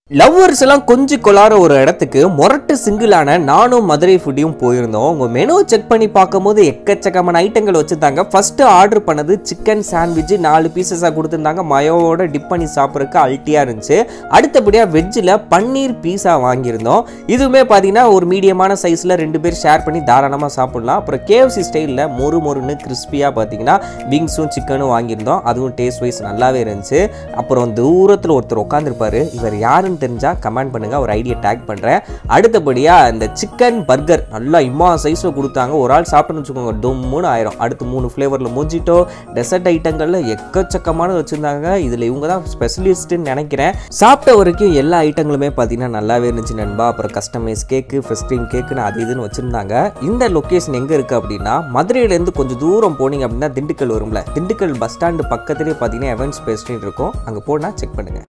lovers எல்லாம் கொஞ்சம் கொளார ஒரு இடத்துக்கு மொரட்டு சிங்கிளான நானும் மதுரை ஃபுட்டியும் போயிருந்தோம் உங்க மெனு செக் பண்ணி பார்க்கும்போது எக்கச்சக்கமான ஐட்டங்கள் வச்சிருந்தாங்க ஃபர்ஸ்ட் ஆர்டர் பண்ணது சிக்கன் சாண்ட்விச் நாலு பீசஸாக கொடுத்துருந்தாங்க மயோவோட டிப் பண்ணி சாப்பிட்றதுக்கு அல்ட்டியாக இருந்துச்சு அடுத்தபடியாக வெஜ்ஜில் பன்னீர் பீஸா வாங்கியிருந்தோம் இதுவுமே பார்த்தீங்கன்னா ஒரு மீடியமான சைஸில் ரெண்டு பேர் ஷேர் பண்ணி தாராளமாக சாப்பிடலாம் அப்புறம் கேஎஃப்சி ஸ்டைலில் மொறு மொறுன்னு கிறிஸ்பியாக பார்த்தீங்கன்னா விங்ஸும் சிக்கனும் வாங்கியிருந்தோம் அதுவும் டேஸ்ட் வைஸ் நல்லாவே இருந்துச்சு அப்புறம் தூரத்தில் ஒருத்தர் உட்காந்துருப்பாரு இவர் யாருன்னு தெரிஞ்சா கமெண்ட் பண்ணுங்க ஒரு ஐடியா டேக் பண்ணுறேன் அடுத்தபடியாக இந்த சிக்கன் பர்கர் நல்லா இம்மா சைஸில் கொடுத்தாங்க ஒரு ஆள் சாப்பிட்டுன்னு வச்சுக்கோங்க டொம்முன்னு ஆயிரும் அடுத்து மூணு ஃப்ளேவரில் மூஞ்சிட்டோ டெசர்ட் ஐட்டங்களில் எக்கச்சக்கமானது வச்சுருந்தாங்க இதில் இவங்க தான் ஸ்பெஷலிஸ்ட்டுன்னு நினைக்கிறேன் சாப்பிட்ட வரைக்கும் எல்லா ஐட்டங்களுமே பார்த்தீங்கன்னா நல்லாவே இருந்துச்சு நண்பா அப்புறம் கஸ்டமைஸ் கேக்கு ஃப்ரெஷ் க்ரீம் கேக்குன்னு அது இதுன்னு வச்சுருந்தாங்க இந்த லொக்கேஷன் எங்கே இருக்குது அப்படின்னா மதுரையிலேருந்து கொஞ்சம் தூரம் போனீங்க அப்படின்னா திண்டுக்கல் வரும்ல திண்டுக்கல் பஸ் ஸ்டாண்டு பக்கத்துலேயே பார்த்தீங்கன்னா எவன்ஸ் பேஸ்ட்ரின்னு இருக்கும் அங்கே போனால் செக் பண்ணுங்கள்